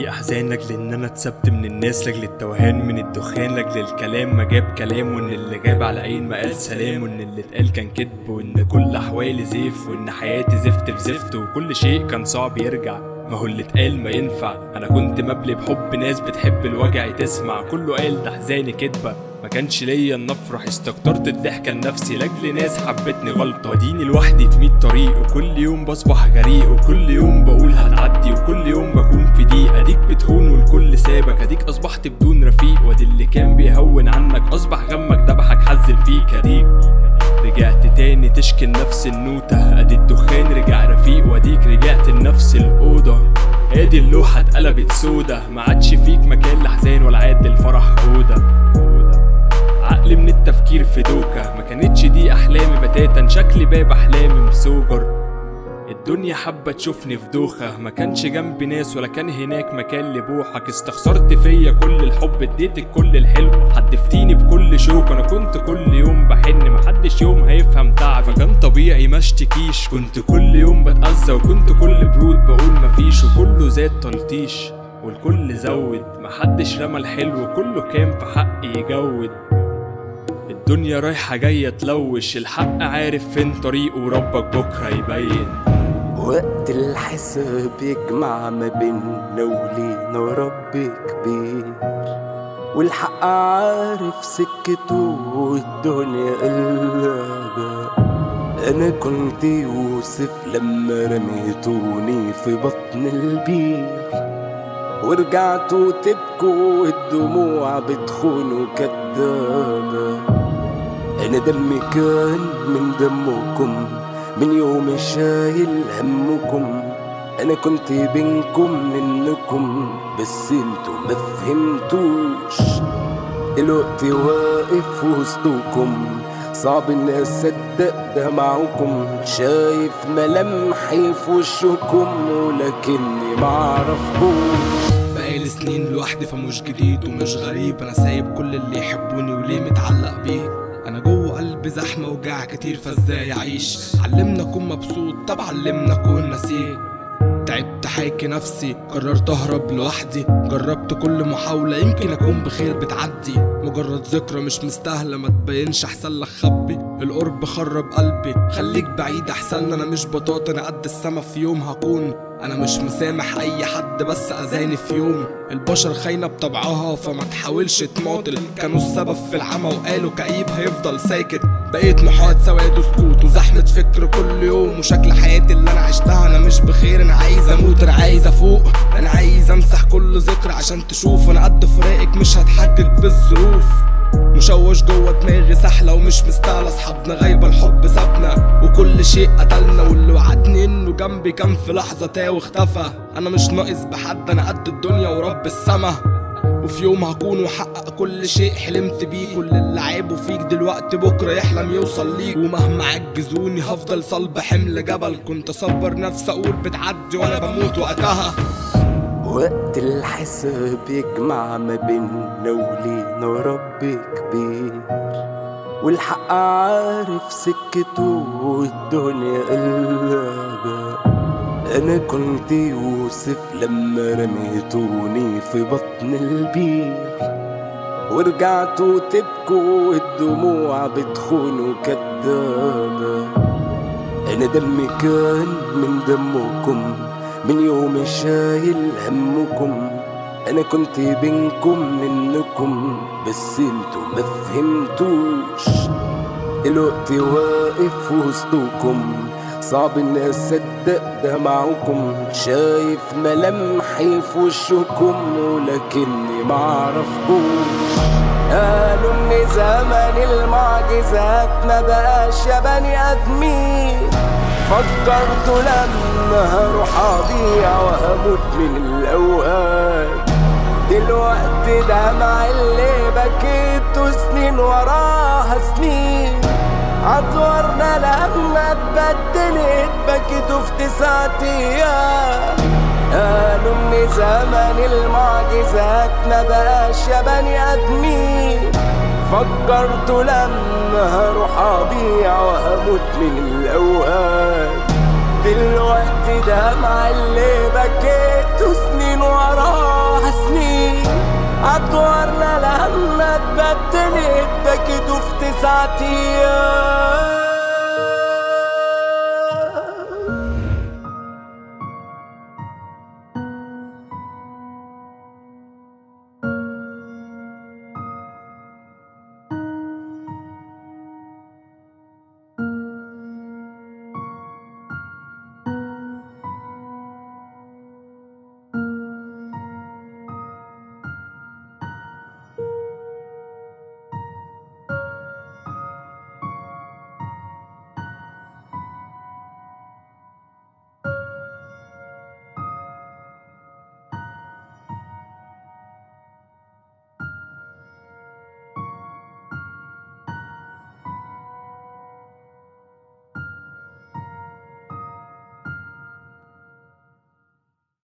لي احزان لاجل ان انا اتسبت من الناس لاجل التوهان من الدخان لاجل الكلام ما جاب كلام وان اللي جاب على عين ما قال سلام وان اللي اتقال كان كذب وان كل احوالي زيف وان حياتي زفت في زفت وكل شيء كان صعب يرجع ما هو اللي اتقال ما ينفع انا كنت مبلي بحب ناس بتحب الوجع تسمع كله قال ده احزاني كدبه ما كانش ليا ان افرح استكترت الضحكه لنفسي لاجل ناس حبتني غلطه وديني لوحدي في 100 طريق وكل يوم بصبح غريق وكل يوم بقول هتعدي وكل يوم بكون في ضيق اديك بتهون والكل سابك اديك اصبحت بدون رفيق وادي اللي كان بيهون عنك اصبح غمك دبحك حزن فيك اديك رجعت تاني تشكي لنفس النوتة ادي الدخان رجع رفيق واديك رجعت لنفس الأوضة ادي اللوحة اتقلبت سودا ما عادش فيك مكان لحزان ولا عاد للفرح عودة عقلي من التفكير في دوكة ما كانتش دي احلامي بتاتا شكلي باب احلامي مسوجر الدنيا حابة تشوفني في دوخة ما كانش جنبي ناس ولا كان هناك مكان لبوحك استخسرت فيا كل الحب اديتك كل الحلو حدفتيني بكل شوك انا كنت كل يوم بحن محدش يوم هيفهم تعبي فكان طبيعي ما اشتكيش كنت كل يوم بتأذى وكنت كل برود بقول مفيش وكله زاد تلطيش والكل زود محدش رمى الحلو كله كان في حقي يجود الدنيا رايحة جاية تلوش الحق عارف فين طريقه وربك بكرة يبين وقت الحساب يجمع ما بيننا ولينا رب كبير والحق عارف سكته والدنيا قلبة أنا كنت يوسف لما رميتوني في بطن البير ورجعتوا تبكوا والدموع بتخونوا كدابة أنا دمي كان من دمكم من يوم شايل همكم أنا كنت بينكم منكم بس انتوا ما فهمتوش دلوقتي واقف وسطكم صعب اني اصدق ده معاكم شايف ملامحي في وشكم ولكني معرفكوش بقالي سنين لوحدي فمش جديد ومش غريب انا سايب كل اللي يحبوني وليه متعلق بيه انا جوه قلبي زحمه وجع كتير فازاي اعيش علمنا اكون مبسوط طب علمنا اكون نسيت تعبت حاكي نفسي قررت اهرب لوحدي جربت كل محاولة يمكن اكون بخير بتعدي مجرد ذكرى مش مستاهلة ما تبينش احسن لك خبي القرب خرب قلبي خليك بعيد احسن انا مش بطاطا انا قد السما في يوم هكون انا مش مسامح اي حد بس اذاني في يوم البشر خاينه بطبعها فما تحاولش تماطل كانوا السبب في العمى وقالوا كئيب هيفضل ساكت بقيت محاط سواد وسكوت وزحمة فكر كل يوم وشكل حياتي اللي انا عشتها انا مش بخير انا عايز اموت انا عايز افوق انا عايز امسح كل ذكرى عشان تشوف انا قد فراقك مش هتحجج بالظروف مشوش جوه دماغي سحلة ومش مستاهلة اصحابنا غايبة الحب سابنا وكل شيء قتلنا واللي وعدني انه جنبي كان في لحظة تاه واختفى انا مش ناقص بحد انا قد الدنيا ورب السما وفي يوم هكون وحقق كل شيء حلمت بيه كل اللي عيبه فيك دلوقتي بكرة يحلم يوصل ليك ومهما عجزوني هفضل صلب حمل جبل كنت اصبر نفسي اقول بتعدي وانا بموت وقتها وقت الحساب يجمع ما بيننا ولينا رب كبير والحق عارف سكته والدنيا قلبة أنا كنت يوسف لما رميتوني في بطن البير ورجعتوا تبكوا والدموع بتخونوا كدابة أنا دمي كان من دمكم من يوم شايل همكم انا كنت بينكم منكم بس انتوا ما فهمتوش دلوقتي واقف وسطكم صعب اني اصدق ده معاكم شايف ملامحي في وشكم ولكني معرفكوش قالوا ان زمن المعجزات ما بقاش يا بني ادمين فكرت لما هروح اضيع وهموت من الاوهام دلوقتي دمع اللي بكيته سنين وراها سنين عطورنا لما اتبدلت بكيته في تسعة ايام قالوا ان زمن المعجزات ما بقاش يا بني ادمين فكرت لما هروح اضيع وهموت من الاوهام دلوقتي دمع اللي بكيته سنين وراه هتورنا لهنا اتبدلت بكيتوا في تسعة ايام